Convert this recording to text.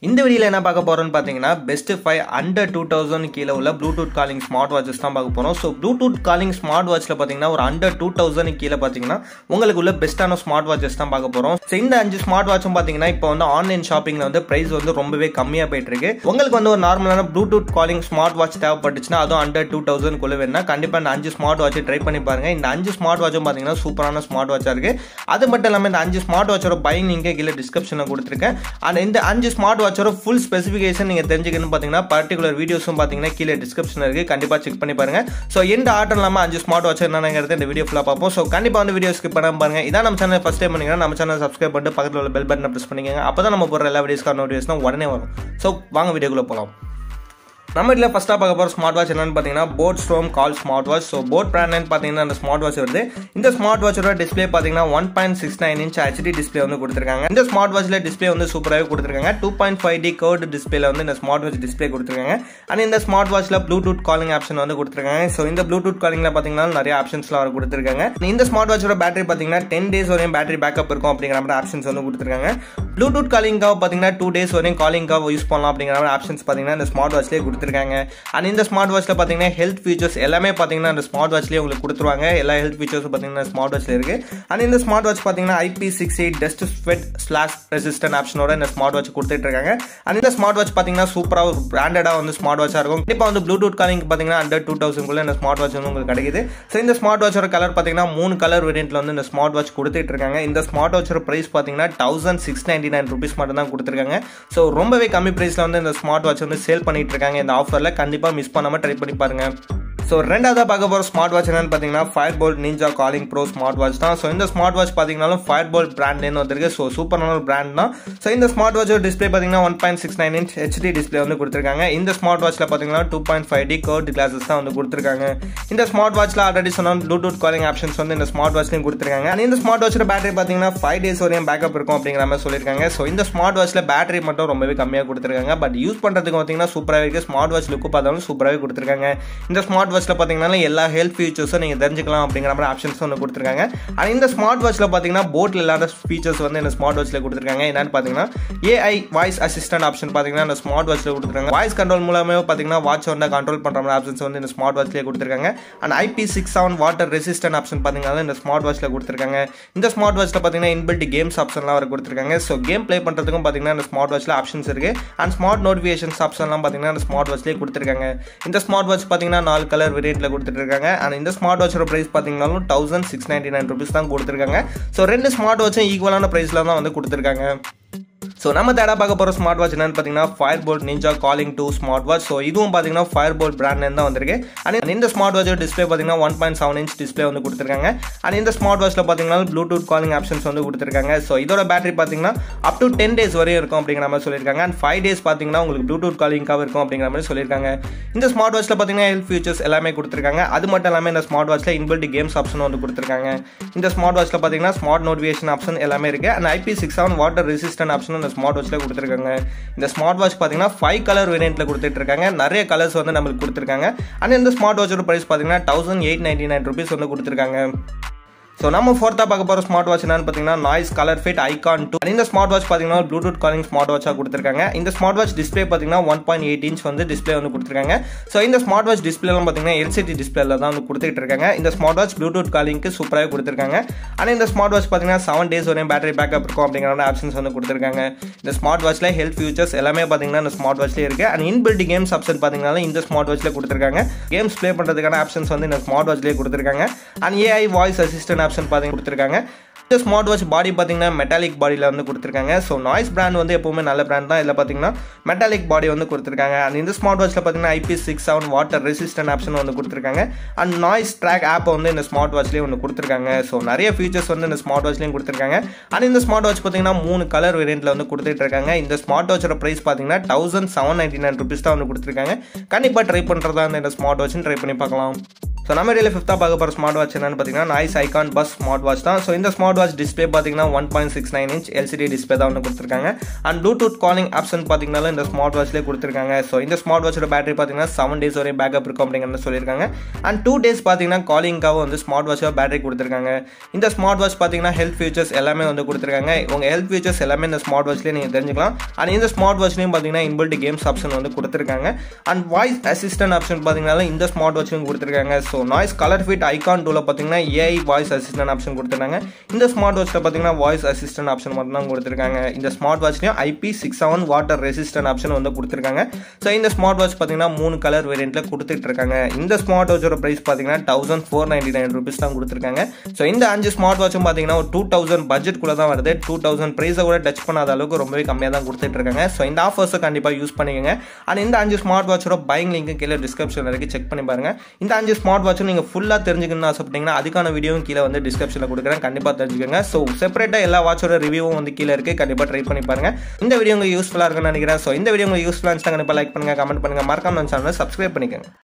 இந்த வீடியோவில் என்ன பார்க்க போறோம்னு பார்த்தீங்கன்னா best five under two thousand கீழே உள்ள ப்ளூடூத் காலிங் ஸ்மார்ட் வாட்சஸ் தான் பார்க்க போகிறோம் ஸோ ப்ளூடூத் காலிங் ஸ்மார்ட் வாட்சில் பார்த்தீங்கன்னா ஒரு அண்டர் டூ தௌசண்ட் கீழே பார்த்தீங்கன்னா உங்களுக்கு உள்ள பெஸ்ட்டான ஸ்மார்ட் வாட்சஸ் தான் பார்க்க போகிறோம் ஸோ இந்த அஞ்சு ஸ்மார்ட் வாட்சும் பார்த்தீங்கன்னா இப்போ வந்து ஆன்லைன் ஷாப்பிங்கில் வந்து ப்ரைஸ் வந்து ரொம்பவே கம்மியாக போயிட்டு இருக்கு உங்களுக்கு வந்து ஒரு நார்மலான ப்ளூடூத் காலிங் ஸ்மார்ட் வாட்ச் தேவைப்பட்டுச்சுன்னா அதுவும் அண்டர் டூ தௌசண்ட் குள்ள வேணா கண்டிப்பாக இந்த அஞ்சு ஸ்மார்ட் வாட்ச் ட்ரை பண்ணி பாருங்க இந்த அஞ்சு ஸ்மார்ட் வாட்சும் பார்த்தீங்கன்னா சூப்பரான ஸ்மார்ட் வாட்சாக இருக்கு அது மட்டும் இல்லாமல் இந்த அஞ்சு ஸ்மார்ட் வாட்சோட பைங் லிங்கே கீழே டிஸ்கிரிப்ஷனில் கொடுத்துருக்கேன் அண்ட் இந்த அஞ்சு ஸ்மார்ட் வாட்சோட ஃபுல் ஸ்பெசிஃபிகேஷன் நீங்கள் தெரிஞ்சுக்கணும் பார்த்தீங்கன்னா பர்டிகுலர் வீடியோஸும் பார்த்தீங்கன்னா கீழே டிஸ்கிரிப்ஷன் இருக்குது கண்டிப்பாக செக் பண்ணி பாருங்க ஸோ எந்த ஆர்டர் இல்லாமல் அஞ்சு ஸ்மார்ட் வாட்ச் என்னங்கிறது இந்த வீடியோ ஃபுல்லாக பார்ப்போம் ஸோ கண்டிப்பாக வந்து வீடியோ ஸ்கிப் பண்ணாம பாருங்க இதான் நம்ம சேனல் ஃபஸ்ட் டைம் பண்ணிங்கன்னா நம்ம சேனல் சப்ஸ்கிரைப் பண்ணிட்டு பக்கத்தில் உள்ள பெல் பட்டனை ப்ரெஸ் பண்ணிக்கோங்க அப்போ தான் நம்ம போகிற எல்லா வீடியோஸ்க்கான நோட்டிஃபிகேஷன் உடனே வரும் ஸோ வாங்க வீடியோக்குள்ளே போகலாம் நம்ம இதில் ஃபஸ்ட்டாக பார்க்க போகிற ஸ்மார்ட் வாட்ச் என்னன்னு பார்த்தீங்கன்னா boAt storm call smart watch so boAt பிராண்ட்னு பார்த்தீங்கன்னா அந்த ஸ்மார்ட் வாட்ச் வருது இந்த ஸ்மார்ட் வாட்சோட டிஸ்பிளே பார்த்தீங்கன்னா one point six nine inch HD display வந்து கொடுத்துருக்காங்க இந்த ஸ்மார்ட் வாட்சில் டிஸ்பிளே வந்து சூப்பராகவே கொடுத்துருக்காங்க two point five D curved டிஸ்பிளேல வந்து இந்த ஸ்மார்ட் வாட்ச் டிஸ்பிளே கொடுத்துருக்காங்க அண்ட் இந்த ஸ்மார்ட் வாட்சில் ப்ளூடூத் காலிங் ஆப்ஷன் வந்து கொடுத்துருக்காங்க ஸோ இந்த ப்ளூடூத் காலிங்கில் பார்த்தீங்கன்னா நிறைய ஆப்ஷன்ஸ்லாம் அவர் கொடுத்துருக்காங்க இந்த ஸ்மார்ட் வாட்சோட பேட்டரி பார்த்தீங்கன்னா டென் டேஸ் வரையும் பேட்டரி பேக்கப் இருக்கும் அப்படிங்கிற மாதிரி ஆப்ஷன்ஸ் வந்து கொடுத்துருக்காங்க ப்ளூடூத் காலிங்காக பார்த்தீங்கன்னா டூ டேஸ் வரையும் காலிங்காக யூஸ் பண்ணலாம் அப்படிங்கிற மாதிரி ஆப்ஷன்ஸ் பார்த்தீங்கன்னா இந்த ஸ்மார்ட் வாட்ச்லேயே கொடுத்துருக்காங்க அண்ட் இந்த ஸ்மார்ட் வாட்ச்சில் பார்த்தீங்கன்னா ஹெல்த் ஃபீச்சர்ஸ் எல்லாமே பார்த்தீங்கன்னா இந்த ஸ்மார்ட் வாட்ச்லேயே உங்களுக்கு கொடுத்துருவாங்க எல்லா ஹெல்த் ஃபீச்சர்ஸும் பார்த்தீங்கன்னா ஸ்மார்ட் வாட்ச்சில் இருக்குது அண்ட் இந்த ஸ்மார்ட் வாட்ச் பார்த்தீங்கன்னா IP six eight dust sweat slash resistant ஆப்ஷனோட இந்த ஸ்மார்ட் வாட்ச் கொடுத்துட்டு இருக்காங்க அண்ட் இந்த ஸ்மார்ட் வாட்ச் பார்த்தீங்கன்னா சூப்பராக ஒரு பிராண்டடாக வந்து ஸ்மார்ட் வாட்சாக இருக்கும் கண்டிப்பாக வந்து ப்ளூடூத் காலிங் பார்த்தீங்கன்னா அண்டர் டூ தௌசண்ட்குள்ள இந்த ஸ்மார்ட் வாட்ச் வந்து உங்களுக்கு கிடைக்குது ஸோ இந்த ஸ்மார்ட் வாட்சோட கலர் பார்த்தீங்கன்னா மூணு கலர் வேரியண்ட்ல வந்து இந்த ஸ்மார்ட் வாட்ச் கொடுத்துட்டு இருக்காங்க இந்த ஸ்மார்ட் வாட்சோட ப்ரைஸ் பார்த்தீங்கன்னா thousand six ninety nine rupees மட்டும் தான் கொடுத்துருக்காங்க ஸோ ரொம்பவே கம்மி ப்ரைஸில் வந்து இந்த ஸ்மார்ட் வாட்ச் வந்து சேல் பண்ணிட்டு இருக்காங்க இந்த ஆஃபரில் கண்டிப்பாக மிஸ் பண்ணாமல் ட்ரை பண்ணி பாருங்க ஸோ ரெண்டாவதாக பார்க்க போகிற ஸ்மார்ட் வாட்ச் என்னன்னு பார்த்தீங்கன்னா Fire Boltt Ninja calling Pro smart watch தான் ஸோ இந்த ஸ்மார்ட் வாட்ச் பார்த்தீங்கன்னாலும் ஃபயர் போல்ட் பிராண்ட்லேருந்து வந்திருக்கு ஸோ சூப்பரான ஒரு பிராண்ட் தான் ஸோ இந்த ஸ்மார்ட் வாட்சோட டிஸ்பிளே பார்த்தீங்கன்னா one point six nine inch HD display வந்து கொடுத்துருக்காங்க இந்த ஸ்மார்ட் வாட்ச்சில் பார்த்தீங்கன்னா two point five D curved glasses தான் வந்து கொடுத்துருக்காங்க இந்த ஸ்மார்ட் வாட்ச்சில் ஆல்ரெடி சொன்ன ப்ளூடூத் காலிங் ஆப்ஷன்ஸ் வந்து இந்த ஸ்மார்ட் வாட்ச்லையும் கொடுத்துருக்காங்க அண்ட் இந்த ஸ்மார்ட் வாட்சோட பேட்டரி பார்த்தீங்கன்னா ஃபைவ் டேஸ் வரையும் பேக்கப் இருக்கும் அப்படிங்கிற மாதிரி சொல்லியிருக்காங்க ஸோ இந்த ஸ்மார்ட் வாட்ச்சில் பேட்டரி மட்டும் ரொம்பவே கம்மியாக கொடுத்துருக்காங்க பட் யூஸ் பண்ணுறதுக்கு பார்த்தீங்கன்னா சூப்பராகவே இருக்குது ஸ்மார்ட் வாட்ச் லுக்கு பார்த்தாலும் சூப்பராகவே கொடுத்துருக்காங்க இந்த ஸ்மார்ட் வாட்ச்சில் பார்த்தீங்கன்னா எல்லா ஹெல்த் ஃபீச்சர்ஸும் நீங்கள் தெரிஞ்சுக்கலாம் அப்படிங்கிற மாதிரி ஆப்ஷன்ஸ் வந்து கொடுத்துருக்காங்க அண்ட் இந்த ஸ்மார்ட் வாட்ச்சில் பார்த்தீங்கன்னா போட்டில் இல்லாத ஃபீச்சர்ஸ் வந்து இந்த ஸ்மார்ட் வாட்ச்சில் கொடுத்துருக்காங்க என்னன்னு பார்த்தீங்கன்னா ஏஐ வாய்ஸ் அசிஸ்டன்ட் ஆப்ஷன் பார்த்தீங்கன்னா இந்த ஸ்மார்ட் வாட்ச்சில் கொடுத்துருக்காங்க வாய்ஸ் கண்ட்ரோல் மூலமே பார்த்தீங்கன்னா வாட்ச் வந்து கண்ட்ரோல் பண்ணுற மாதிரி ஆப்ஷன்ஸ் வந்து இந்த ஸ்மார்ட் வாட்ச்லேயே கொடுத்துருக்காங்க and IP six seven water resistant option பார்த்தீங்கன்னா இந்த ஸ்மார்ட் வாட்ச்சில் கொடுத்துருக்காங்க இந்த ஸ்மார்ட் வாட்ச்சில் பார்த்தீங்கன்னா இன்பில்ட் கேம்ஸ் ஆப்ஷன்லாம் வர கொடுத்துருக்காங்க ஸோ கேம் ப்ளே பண்ணுறதுக்கும் பார்த்தீங்கன்னா இந்த ஸ்மார்ட் வாட்ச்சில் ஆப்ஷன்ஸ் இருக்குது அண்ட் ஸ்மார்ட் நோட்டிஃபிகேஷன்ஸ் ஆப்ஷன்லாம் பார்த்தீங்கன்னா இந்த ஸ்மார்ட் வாட்ச்லேயே கொடுத்துருக்காங்க இந்த ஸ்மார்ட் வாட்ச் பார்த்தீங்கன்னா நாலு கலர் வேரியண்ட்டில் கொடுத்துட்டு இருக்காங்க அண்ட் இந்த ஸ்மார்ட் வாட்சோட ப்ரைஸ் பார்த்தீங்கன்னாலும் thousand six ninety nine rupees தான் கொடுத்துருக்காங்க ஸோ ரெண்டு ஸ்மார்ட் வாட்சும் ஈக்குவலான ப்ரைஸில் தான் வந்து கொடுத்துருக்காங்க ஸோ நம்ம தேடா பார்க்க போகிற ஸ்மார்ட் வாட்ச் என்னன்னு பார்த்தீங்கன்னா Fire Boltt Ninja calling two smart watch so இதுவும் பார்த்தீங்கன்னா ஃபயர் போல்ட் பிராண்ட்லேருந்து தான் வந்திருக்கு அண்ட் இந்த ஸ்மார்ட் வாட்சோட டிஸ்பிளே பார்த்தீங்கன்னா one point seven inch display வந்து கொடுத்துருக்காங்க அண்ட் இந்த ஸ்மார்ட் வாட்ச்சில் பார்த்தீங்கன்னா ப்ளூடூத் காலிங் ஆப்ஷன்ஸ் வந்து கொடுத்துருக்காங்க ஸோ இதோட பேட்டரி பார்த்தீங்கன்னா அப் டு டென் டேஸ் வரையும் இருக்கும் அப்படிங்கிற மாதிரி சொல்லியிருக்காங்க அண்ட் ஃபைவ் டேஸ் பார்த்தீங்கன்னா உங்களுக்கு ப்ளூடூத் காலிங்காக இருக்கும் அப்படிங்கிற மாதிரி சொல்லியிருக்காங்க இந்த ஸ்மார்ட் வாட்ச்சில் பார்த்தீங்கன்னா ஹெல்த் ஃபீச்சர்ஸ் எல்லாமே கொடுத்துருக்காங்க அது மட்டும் இல்லாமல் இந்த ஸ்மார்ட் வாட்ச்சில் இன்பில்ட் கேம்ஸ் ஆப்ஷன் வந்து கொடுத்துருக்காங்க இந்த ஸ்மார்ட் வாட்ச்சில் பார்த்தீங்கன்னா ஸ்மார்ட் நோட்டிஃபிகேஷன் ஆப்ஷன் எல்லாமே இருக்குது and IP six seven water resistant option இந்த ஸ்மார்ட் வாட்ச்சில் கொடுத்துருக்காங்க இந்த ஸ்மார்ட் வாட்ச் பார்த்தீங்கன்னா ஃபைவ் கலர் வேரியண்ட்டில் கொடுத்துட்டு இருக்காங்க நிறைய கலர்ஸ் வந்து நம்மளுக்கு கொடுத்துருக்காங்க அண்ட் இந்த ஸ்மார்ட் வாட்சோட ப்ரைஸ் பார்த்தீங்கன்னா thousand eight ninety nine rupees வந்து கொடுத்துருக்காங்க ஸோ நம்ம ஃபோர்த்தாக பார்க்க போகிற ஸ்மார்ட் வாட்ச் என்னன்னு பார்த்தீங்கன்னா Noise ColorFit Icon two இந்த ஸ்மார்ட் வாட்ச் பார்த்தீங்கன்னா ப்ளூடூத் காலிங் ஸ்மார்ட் வாட்சாக கொடுத்துருக்காங்க இந்த ஸ்மார்ட் வாட்ச் டிஸ்பிளே பார்த்தீங்கன்னா ஒன் பாயிண்ட் எயிட் இன்ச் வந்து டிஸ்பிளே வந்து கொடுத்துருக்காங்க ஸோ இந்த ஸ்மார்ட் வாட்ச் டிஸ்பிளேலாம் பார்த்தீங்கன்னா எல்சிடி டிஸ்பிளேல தான் வந்து கொடுத்துட்டு இருக்காங்க இந்த ஸ்மார்ட் வாட்ச் ப்ளூடூத் காலிங்க்கு சூப்பராக கொடுத்துருக்காங்க ஆனால் இந்த ஸ்மார்ட் வாட்ச் பார்த்தீங்கன்னா செவன் டேஸ் வரையும் பேட்டரி பேக்கப் இருக்கும் அப்படிங்கிற ஆப்ஷன்ஸ் வந்து கொடுத்துருக்காங்க இந்த ஸ்மார்ட் வாட்ச்சில் ஹெல்த் ஃபியூச்சர்ஸ் எல்லாமே பார்த்தீங்கன்னா இந்த ஸ்மார்ட் வாட்ச்லேயே இருக்குது அண்ட் இன்பில்ட் கேம்ஸ் ஆப்ஷன் பார்த்தீங்கன்னா இந்த ஸ்மார்ட் வாட்ச்சில் கொடுத்துருக்காங்க கேம்ஸ் ப்ளே பண்ணுறதுக்கான ஆப்ஷன்ஸ் வந்து இந்த ஸ்மார்ட் வாட்ச்லேயே கொடுத்துருக்காங்க and AI voice assistant option பார்த்தீங்கன்னா கொடுத்துருக்காங்க இந்த ஸ்மார்ட் வாட்ச் பாடி பார்த்தீங்கன்னா மெட்டாலிக் பாடியில் வந்து கொடுத்துருக்காங்க ஸோ நாய்ஸ் பிராண்ட் வந்து எப்பவுமே நல்ல பிராண்ட் தான் இதில் பார்த்தீங்கன்னா மெட்டாலிக் பாடி வந்து கொடுத்துருக்காங்க அண்ட் இந்த ஸ்மார்ட் வாட்ச்சில் பார்த்தீங்கன்னா IP six seven water resistant option வந்து கொடுத்துருக்காங்க அண்ட் நாய்ஸ் ட்ராக் ஆப் வந்து இந்த ஸ்மார்ட் வாட்ச்லேயே ஒன்று கொடுத்துருக்காங்க ஸோ நிறைய ஃபீச்சர்ஸ் வந்து இந்த ஸ்மார்ட் வாட்ச்லேயும் கொடுத்துருக்காங்க அண்ட் இந்த ஸ்மார்ட் வாட்ச் பார்த்தீங்கன்னா மூணு கலர் வேரியண்ட்டில் வந்து கொடுத்துட்டு இருக்காங்க இந்த ஸ்மார்ட் வாட்சோட ப்ரைஸ் பார்த்தீங்கன்னா thousand seven ninety nine rupees தான் வந்து கொடுத்துருக்காங்க கண்டிப்பாக ட்ரை பண்ணுறதா இந்த ஸ்மார்ட் வாட்ச்னு ட்ரை பண்ணி பார்க்கலாம் ஸோ நம்ம இடையில ஃபிஃப்த்தாக பார்க்க போகிற ஸ்மார்ட் வாட்ச் என்னன்னு பார்த்தீங்கன்னா Noise Icon Buzz smart watch தான் ஸோ இந்த ஸ்மார்ட் வாட்ச் டிஸ்பிளே பார்த்தீங்கன்னா one point six nine inch LCD display தான் ஒன்று கொடுத்துருக்காங்க அண்ட் ப்ளூடூத் காலிங் ஆப்ஷன் பார்த்தீங்கன்னா இந்த ஸ்மார்ட் வாட்ச்லேயே கொடுத்துருக்காங்க ஸோ இந்த ஸ்மார்ட் வாட்சோட பேட்டரி பார்த்தீங்கன்னா செவன் டேஸ் வரையும் பேக்கப் இருக்கும் அப்படிங்கிறத சொல்லியிருக்காங்க அண்ட் டூ டேஸ் பார்த்தீங்கன்னா காலிங்காக வந்து ஸ்மார்ட் வாட்சோட பேட்டரி கொடுத்துருக்காங்க இந்த ஸ்மார்ட் வாட்ச் பார்த்தீங்கன்னா ஹெல்த் ஃபீச்சர்ஸ் எல்லாமே வந்து கொடுத்துருக்காங்க உங்கள் ஹெல்த் ஃபீச்சர்ஸ் எல்லாமே இந்த ஸ்மார்ட் வாட்ச்லேயே நீங்கள் தெரிஞ்சுக்கலாம் அண்ட் இந்த ஸ்மார்ட் வாட்ச்லேயும் பார்த்தீங்கன்னா இன்பில்ட் கேம்ஸ் ஆப்ஷன் வந்து கொடுத்துருக்காங்க அண்ட் வாய்ஸ் அசிஸ்டன்ட் ஆப்ஷன் பார்த்தீங்கன்னா இந்த ஸ்மார்ட் வாட்ச்லையும் கொடுத்துருக்காங்க so Noise ColorFit Icon டூவில் பார்த்தீங்கன்னா ஏஐ வாய்ஸ் அசிஸ்டன்ட் ஆப்ஷன் கொடுத்துருக்காங்க இந்த ஸ்மார்ட் வாட்சில் பார்த்தீங்கன்னா வாய்ஸ் அசிஸ்டன்ட் ஆப்ஷன் மட்டும் தான் கொடுத்துருக்காங்க இந்த ஸ்மார்ட் வாட்ச்லையும் IP six seven water resistant option வந்து கொடுத்துருக்காங்க ஸோ இந்த ஸ்மார்ட் வாட்ச் பார்த்தீங்கன்னா மூணு கலர் வேரியண்ட்டில் கொடுத்துட்டு இருக்காங்க இந்த ஸ்மார்ட் வாட்சோட ப்ரைஸ் பார்த்தீங்கன்னா thousand four ninety nine rupees தான் கொடுத்துருக்காங்க ஸோ இந்த அஞ்சு ஸ்மார்ட் வாட்சும் பார்த்தீங்கன்னா ஒரு டூ தௌசண்ட் பட்ஜெட்குள்ளே தான் வருது டூ தௌசண்ட் ப்ரைஸை கூட டச் பண்ணாத அளவுக்கு ரொம்பவே கம்மியாக தான் கொடுத்துட்டு இருக்காங்க ஸோ இந்த ஆஃபர்ஸை கண்டிப்பாக யூஸ் பண்ணிக்கோங்க அண்ட் இந்த அஞ்சு ஸ்மார்ட் வாட்சோட பைங் லிங்க் கீழே டிஸ்கிரிப்ஷன் வரைக்கும் செக் பண்ணி பாருங்க இந்த அஞ்சு ஸ்மார்ட் வாட்சும் நீங்கள் ஃபுல்லாக தெரிஞ்சுக்கணும்னு ஆசைப்பட்டீங்கன்னா அதுக்கான வீடியோவும் கீழே வந்து டிஸ்கிரிப்ஷனில் கொடுக்குறேன் கண்டிப்பாக தெரிஞ்சுக்கோங்க ஸோ செப்பரேட்டாக எல்லா வாட்சோட ரிவ்யூவும் வந்து கீழே இருக்குது கண்டிப்பாக ட்ரை பண்ணி பாருங்க இந்த வீடியோ உங்களுக்கு யூஸ்ஃபுல்லாக இருக்குன்னு நினைக்கிறேன் ஸோ இந்த வீடியோ உங்களுக்கு யூஸ்ஃபுல்லாக இருந்துச்சுன்னா கண்டிப்பாக லைக் பண்ணுங்கள் கமெண்ட் பண்ணுங்கள் மறக்காம சேனலை சப்ஸ்கிரைப் பண்ணிக்கோங்க